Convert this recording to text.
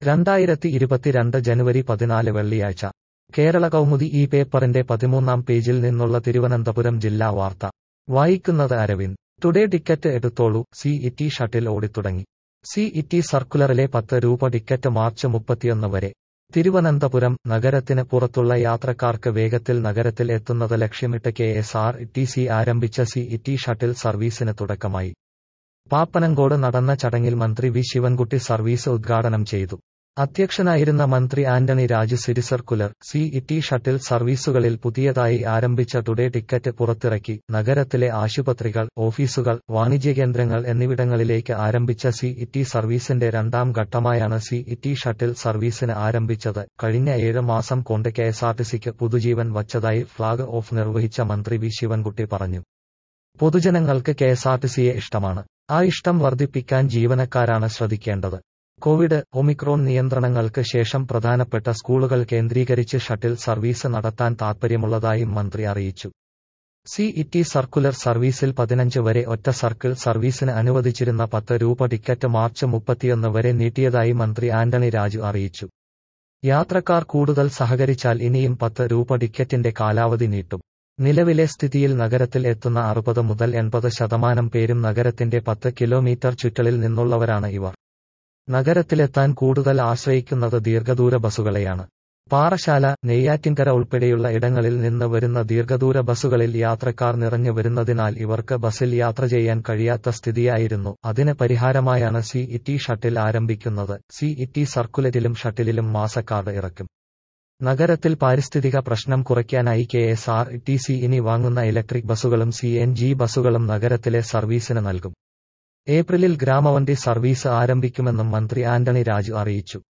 രണ്ടായിരത്തി ഇരുപത്തിരണ്ട് ജനുവരി പതിനാല് വെള്ളിയാഴ്ച കേരള കൗമുദി ഈ പേപ്പറിന്റെ പതിമൂന്നാം പേജിൽ നിന്നുള്ള തിരുവനന്തപുരം ജില്ലാ വാർത്ത വായിക്കുന്നത് അരവിന്ദ് ടുഡേ ടിക്കറ്റ് എടുത്തോളൂ സി ഇറ്റി ഷട്ടിൽ ഓടിത്തുടങ്ങി സി ഇറ്റി സർക്കുലറിലെ പത്ത് രൂപ ടിക്കറ്റ് മാർച്ച് മുപ്പത്തിയൊന്ന് വരെ തിരുവനന്തപുരം നഗരത്തിന് പുറത്തുള്ള യാത്രക്കാർക്ക് വേഗത്തിൽ നഗരത്തിൽ എത്തുന്നത് ലക്ഷ്യമിട്ട് K S R T C ആരംഭിച്ച സി ഇറ്റി ഷട്ടിൽ സർവീസിന് തുടക്കമായി പാപ്പനങ്കോട് നടന്ന ചടങ്ങിൽ മന്ത്രി വി ശിവൻകുട്ടി സർവീസ് ഉദ്ഘാടനം ചെയ്തു അധ്യക്ഷനായിരുന്ന മന്ത്രി Antony Raju city circular city shuttle സർവീസുകളിൽ പുതിയതായി ആരംഭിച്ച ടുഡേ ടിക്കറ്റ് പുറത്തിറക്കി നഗരത്തിലെ ആശുപത്രികൾ ഓഫീസുകൾ വാണിജ്യ കേന്ദ്രങ്ങൾ എന്നിവിടങ്ങളിലേക്ക് ആരംഭിച്ച സി ഇറ്റി സർവീസിന്റെ രണ്ടാം ഘട്ടമായാണ് സി ഇറ്റി ഷട്ടിൽ സർവീസിന് ആരംഭിച്ചത് കഴിഞ്ഞ ഏഴ് മാസം കൊണ്ട് കെഎസ്ആർടിസിക്ക് പുതുജീവൻ വച്ചതായി ഫ്ളാഗ് ഓഫ് നിർവഹിച്ച മന്ത്രി വി ശിവൻകുട്ടി പറഞ്ഞു പൊതുജനങ്ങൾക്ക് കെഎസ്ആർടിസിയെ ഇഷ്ടമാണ് ആ ഇഷ്ടം വർദ്ധിപ്പിക്കാൻ ജീവനക്കാരാണ് ശ്രദ്ധിക്കേണ്ടത് കോവിഡ് ഒമിക്രോൺ നിയന്ത്രണങ്ങൾക്ക് ശേഷം പ്രധാനപ്പെട്ട സ്കൂളുകൾ കേന്ദ്രീകരിച്ച് ഷട്ടിൽ സർവീസ് നടത്താൻ താൽപ്പര്യമുള്ളതായും മന്ത്രി അറിയിച്ചു സി ഇറ്റി സർക്കുലർ സർവീസിൽ പതിനഞ്ച് വരെ ഒറ്റ സർക്കിൾ സർവീസിന് അനുവദിച്ചിരുന്ന പത്ത് രൂപ ടിക്കറ്റ് മാർച്ച് മുപ്പത്തിയൊന്ന് വരെ നീട്ടിയതായി മന്ത്രി ആന്റണി രാജു അറിയിച്ചു യാത്രക്കാർ കൂടുതൽ സഹകരിച്ചാൽ ഇനിയും പത്ത് രൂപ ടിക്കറ്റിന്റെ കാലാവധി നീട്ടും നിലവിലെ സ്ഥിതിയിൽ നഗരത്തിൽ എത്തുന്ന അറുപത് മുതൽ എൺപത് ശതമാനം പേരും നഗരത്തിന്റെ പത്ത് കിലോമീറ്റർ ചുറ്റളിൽ നിന്നുള്ളവരാണ് ഇവർ നഗരത്തിലെത്താൻ കൂടുതൽ ആശ്രയിക്കുന്നത് ദീർഘദൂര ബസ്സുകളെയാണ് പാറശാല നെയ്യാറ്റിൻകര ഉൾപ്പെടെയുള്ള ഇടങ്ങളിൽ നിന്ന് വരുന്ന ദീർഘദൂര ബസ്സുകളിൽ യാത്രക്കാർ നിറഞ്ഞു വരുന്നതിനാൽ ഇവർക്ക് ബസ്സിൽ യാത്ര ചെയ്യാൻ കഴിയാത്ത സ്ഥിതിയായിരുന്നു അതിന് പരിഹാരമായാണ് സി ഇറ്റി ഷട്ടിൽ ആരംഭിക്കുന്നത് സി ഇറ്റി സർക്കുലറ്റിലും ഷട്ടിലിലും മാസക്കാർഡ് ഇറക്കും നഗരത്തിൽ പാരിസ്ഥിതിക പ്രശ്നം കുറയ്ക്കാനായി K S R T C ഇനി വാങ്ങുന്ന ഇലക്ട്രിക് ബസ്സുകളും സി എൻ ജി ബസ്സുകളും നഗരത്തിലെ സർവീസിന് നൽകും ഏപ്രിലിൽ ഗ്രാമവണ്ടി സർവീസ് ആരംഭിക്കുമെന്നും മന്ത്രി ആന്റണി രാജു അറിയിച്ചു